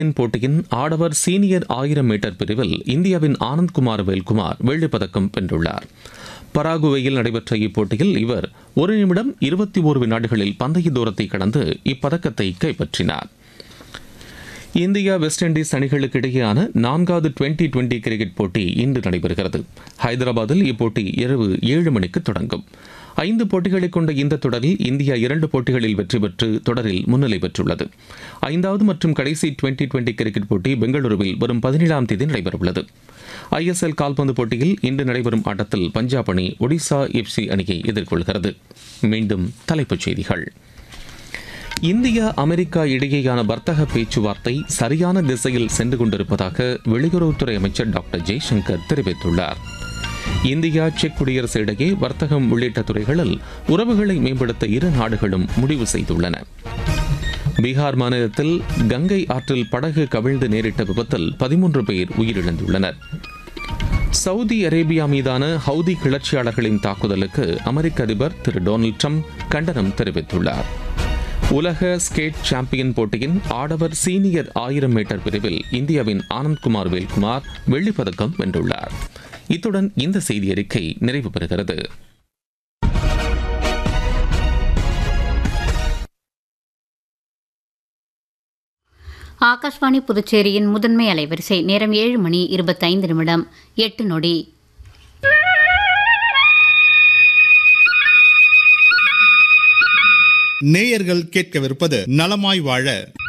போட்டியின் ஆடவர் சீனியர் ஆயிரம் மீட்டர் பிரிவில் இந்தியாவின் ஆனந்த்குமார் வேல்குமார் வெள்ளிப் பதக்கம் வென்றுள்ளார் பராகுவேயில் நடைபெற்ற இப்போட்டியில் இவர் ஒரு நிமிடம் இருபத்தி ஓரு வினாடிகளில் பந்தய தூரத்தை கடந்து இப்பதக்கத்தை கைப்பற்றினார் இந்தியா வெஸ்ட் இண்டீஸ் அணிகளுக்கு இடையேயான நான்காவது டுவெண்டி டுவெண்டி கிரிக்கெட் போட்டி இன்று நடைபெறுகிறது ஹைதராபாத்தில் இப்போட்டி இரவு ஏழு மணிக்கு தொடங்கும் ஐந்து போட்டிகளை கொண்ட இந்த தொடரில் இந்தியா இரண்டு போட்டிகளில் வெற்றி பெற்று தொடரில் முன்னிலை பெற்றுள்ளது ஐந்தாவது மற்றும் கடைசி டுவெண்டி டுவெண்டி கிரிக்கெட் போட்டி பெங்களூருவில் வரும் பதினேழாம் தேதி நடைபெறவுள்ளது ஐஎஸ்எல் கால்பந்து போட்டியில் இன்று நடைபெறும் ஆட்டத்தில் பஞ்சாப் அணி ஒடிசா எஃப்சி அணியை எதிர்கொள்கிறது மீண்டும் தலைப்புச் செய்திகள் இந்தியா அமெரிக்கா இடையேயான வர்த்தக பேச்சுவார்த்தை சரியான திசையில் சென்று கொண்டிருப்பதாக வெளியுறவுத்துறை அமைச்சர் டாக்டர் ஜெய்சங்கர் தெரிவித்துள்ளார் இந்தியா செக் குடியரசு இடையே வர்த்தகம் உள்ளிட்ட துறைகளில் உறவுகளை மேம்படுத்த இரு நாடுகளும் முடிவு செய்துள்ளன பீகார் மாநிலத்தில் கங்கை ஆற்றில் படகு கவிழ்ந்து நேரிட்ட விபத்தில் பதிமூன்று பேர் உயிரிழந்துள்ளனர் சவுதி அரேபியா மீதான ஹவுதி கிளர்ச்சியாளர்களின் தாக்குதலுக்கு அமெரிக்க அதிபர் திரு டொனால்டு ட்ரம்ப் கண்டனம் தெரிவித்துள்ளார் உலக ஸ்கேட் சாம்பியன் போட்டியின் ஆடவர் சீனியர் ஆயிரம் மீட்டர் பிரிவில் இந்தியாவின் ஆனந்த்குமார் வேல்குமார் வெள்ளிப் பதக்கம் வென்றுள்ளார் இத்துடன் இந்த செய்தி அறிக்கை நிறைவு பெறுகிறது ஆகாஷ்வாணி புதுச்சேரியின் முதன்மை அலைவரிசை நேரம் ஏழு மணி இருபத்தைந்து நிமிடம் எட்டு நொடி நேயர்கள் கேட்கவிருப்பது நலமாய் வாழ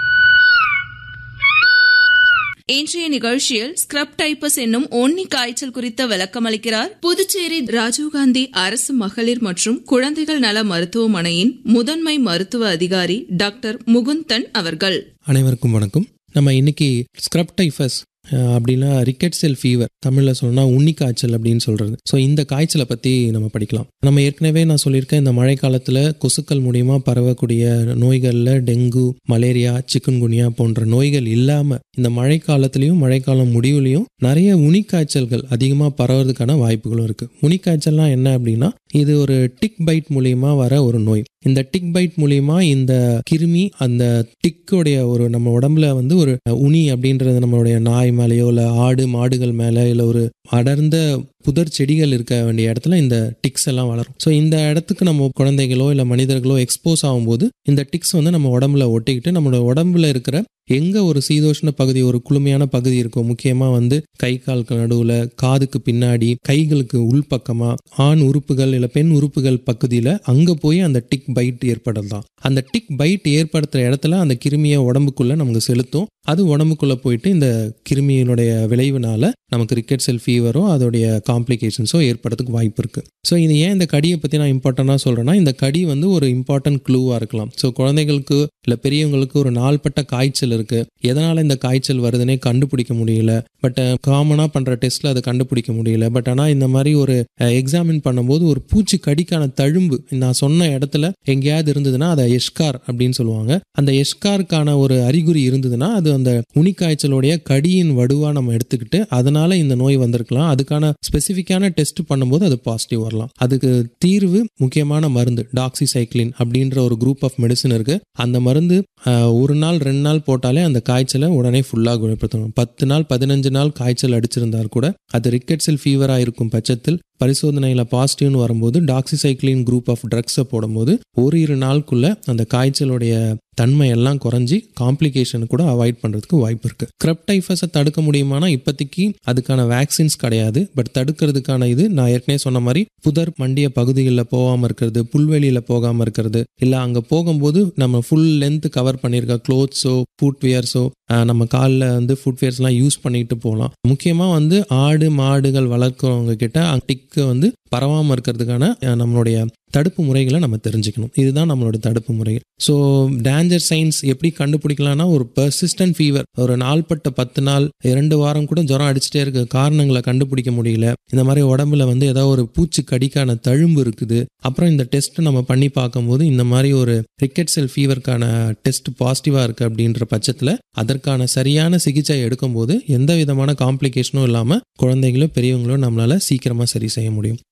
இன்றைய நிகழ்ச்சியில் ஸ்கிரப் டைப்பஸ் என்னும் ஒன்னி காய்ச்சல் குறித்த விளக்கம் அளிக்கிறார் புதுச்சேரி ராஜீவ்காந்தி அரசு மகளிர் மற்றும் குழந்தைகள் நல மருத்துவமனையின் முதன்மை மருத்துவ அதிகாரி டாக்டர் முகுந்தன் அவர்கள் அனைவருக்கும் வணக்கம் நம்ம இன்னைக்கு ஸ்க்ரப் டைஃபஸ் அப்படின்னா ரிக்கெட் செல் ஃபீவர் தமிழில் சொல்லணும்னா உன்னி காய்ச்சல் அப்படின்னு சொல்கிறது ஸோ இந்த காய்ச்சலை பற்றி நம்ம படிக்கலாம் நம்ம ஏற்கனவே நான் சொல்லியிருக்கேன் இந்த மழை காலத்தில் கொசுக்கள் மூலியமாக பரவக்கூடிய நோய்களில் டெங்கு மலேரியா சிக்குன்குனியா போன்ற நோய்கள் இல்லாமல் இந்த மழை காலத்துலேயும் மழைக்காலம் முடிவுலையும் நிறைய உனிக்காய்ச்சல்கள் அதிகமாக பரவறதுக்கான வாய்ப்புகளும் இருக்குது உனிக்காய்ச்சல்லாம் என்ன அப்படின்னா இது ஒரு டிக் பைட் மூலியமா வர ஒரு நோய் இந்த டிக் பைட் மூலியமா இந்த கிருமி அந்த டிக்குடைய ஒரு நம்ம உடம்புல வந்து ஒரு உனி அப்படின்றது நம்மளுடைய நாய் மேலேயோ இல்லை ஆடு மாடுகள் மேலே இல்லை ஒரு அடர்ந்த புதர் செடிகள் இருக்க வேண்டிய இடத்துல இந்த டிக்ஸ் எல்லாம் வளரும் ஸோ இந்த இடத்துக்கு நம்ம குழந்தைகளோ இல்லை மனிதர்களோ எக்ஸ்போஸ் ஆகும்போது இந்த டிக்ஸ் வந்து நம்ம உடம்புல ஒட்டிக்கிட்டு நம்மளோட உடம்புல இருக்கிற எங்க ஒரு சீதோஷ்ண பகுதி ஒரு குளுமையான பகுதி இருக்கும் முக்கியமா வந்து கை காலுக்கு நடுவுல காதுக்கு பின்னாடி கைகளுக்கு உள்பக்கமா ஆண் உறுப்புகள் இல்ல பெண் உறுப்புகள் பகுதியில அங்க போய் அந்த டிக் பைட் ஏற்படலாம் அந்த டிக் பைட் ஏற்படுத்துற இடத்துல அந்த கிருமியை உடம்புக்குள்ள நமக்கு செலுத்தும் அது உடம்புக்குள்ள போயிட்டு இந்த கிருமியினுடைய விளைவுனால நமக்கு ரிக்கெட் செல் ஃபீவரோ அதோடைய காம்ப்ளிகேஷன்ஸோ ஏற்படுறதுக்கு வாய்ப்பு இருக்கு ஸோ இது ஏன் இந்த கடியை பற்றி நான் இம்பார்ட்டண்டாக சொல்கிறேன்னா இந்த கடி வந்து ஒரு இம்பார்ட்டன்ட் க்ளூவாக இருக்கலாம் ஸோ குழந்தைகளுக்கு இல்லை பெரியவங்களுக்கு ஒரு நாள்பட்ட காய்ச்சல் இருக்குது எதனால் இந்த காய்ச்சல் வருதுன்னே கண்டுபிடிக்க முடியல பட் காமனாக பண்ணுற டெஸ்ட்டில் அதை கண்டுபிடிக்க முடியல பட் ஆனால் இந்த மாதிரி ஒரு எக்ஸாமின் பண்ணும்போது ஒரு பூச்சி கடிக்கான தழும்பு நான் சொன்ன இடத்துல எங்கேயாவது இருந்ததுன்னா அதை எஷ்கார் அப்படின்னு சொல்லுவாங்க அந்த எஷ்காருக்கான ஒரு அறிகுறி இருந்ததுன்னா அது அந்த உனிக்காய்ச்சலுடைய கடியின் வடுவாக நம்ம எடுத்துக்கிட்டு அதனால இந்த நோய் வந்திருக்கலாம் அதுக்கான ஸ்பெசிஃபிக்கான டெஸ்ட் பண்ணும்போது அது பாசிட்டிவ் வரலாம் அதுக்கு தீர்வு முக்கியமான மருந்து டாக்ஸிசைக்ளின் அப்படின்ற ஒரு குரூப் ஆஃப் மெடிசன் இருக்கு அந்த மருந்து ஒரு நாள் ரெண்டு நாள் போட்டாலே அந்த காய்ச்சலை உடனே ஃபுல்லாக குணப்படுத்தணும் பத்து நாள் பதினஞ்சு நாள் காய்ச்சல் அடிச்சிருந்தால் கூட அது ரிக்கெட் செல் ஃபீவராக இருக்கும் பட்சத்தில் பரிசோதனையில் பாசிட்டிவ்னு வரும்போது டாக்ஸிசைக்ளின் குரூப் ஆஃப் ட்ரக்ஸை போடும்போது ஒரு இரு நாளுக்குள்ள அந்த காய்ச்சலுடைய தன்மை எல்லாம் குறைஞ்சி காம்ப்ளிகேஷன் கூட அவாய்ட் பண்ணுறதுக்கு வாய்ப்பு இருக்கு கிரப் டைஃபஸை தடுக்க முடியுமானா இப்போதைக்கு அதுக்கான வேக்சின்ஸ் கிடையாது பட் தடுக்கிறதுக்கான இது நான் ஏற்கனவே சொன்ன மாதிரி புதர் மண்டிய பகுதிகளில் போகாமல் இருக்கிறது புல்வெளியில் போகாமல் இருக்கிறது இல்லை அங்கே போகும்போது நம்ம ஃபுல் லென்த் கவர் பண்ணியிருக்க க்ளோத்ஸோ ஃபுட்வேர்ஸோ நம்ம காலில் வந்து ஃபுட்வேர்ஸ்லாம் யூஸ் பண்ணிட்டு போகலாம் முக்கியமாக வந்து ஆடு மாடுகள் வளர்க்குறவங்க கிட்ட டிக்கு வந்து பரவாமல் இருக்கிறதுக்கான நம்மளுடைய தடுப்பு முறைகளை நம்ம தெரிஞ்சுக்கணும் இதுதான் நம்மளோட தடுப்பு முறைகள் ஸோ டேஞ்சர் சைன்ஸ் எப்படி கண்டுபிடிக்கலாம்னா ஒரு பர்சிஸ்டன்ட் ஃபீவர் ஒரு நாள்பட்ட பத்து நாள் இரண்டு வாரம் கூட ஜுரம் அடிச்சுட்டே இருக்க காரணங்களை கண்டுபிடிக்க முடியல இந்த மாதிரி உடம்புல வந்து ஏதாவது ஒரு பூச்சி கடிக்கான தழும்பு இருக்குது அப்புறம் இந்த டெஸ்ட் நம்ம பண்ணி பார்க்கும்போது இந்த மாதிரி ஒரு ரிக்கெட் செல் ஃபீவருக்கான டெஸ்ட் பாசிட்டிவாக இருக்குது அப்படின்ற பட்சத்தில் அதற்கான சரியான சிகிச்சை எடுக்கும்போது எந்த விதமான காம்ப்ளிகேஷனும் இல்லாமல் குழந்தைங்களோ பெரியவங்களோ நம்மளால சீக்கிரமாக சரி செய்ய முடியும்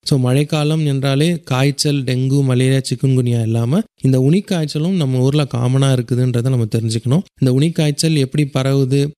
ஸோ மழைக்காலம் என்றாலே காய்ச்சல் டெங்கு மலேரியா சிக்குன்குனியா இல்லாமல் இந்த உனிக்காய்ச்சலும் நம்ம ஊரில் காமனாக இருக்குதுன்றதை நம்ம தெரிஞ்சுக்கணும் இந்த உனிக்காய்ச்சல் எப்படி பரவுது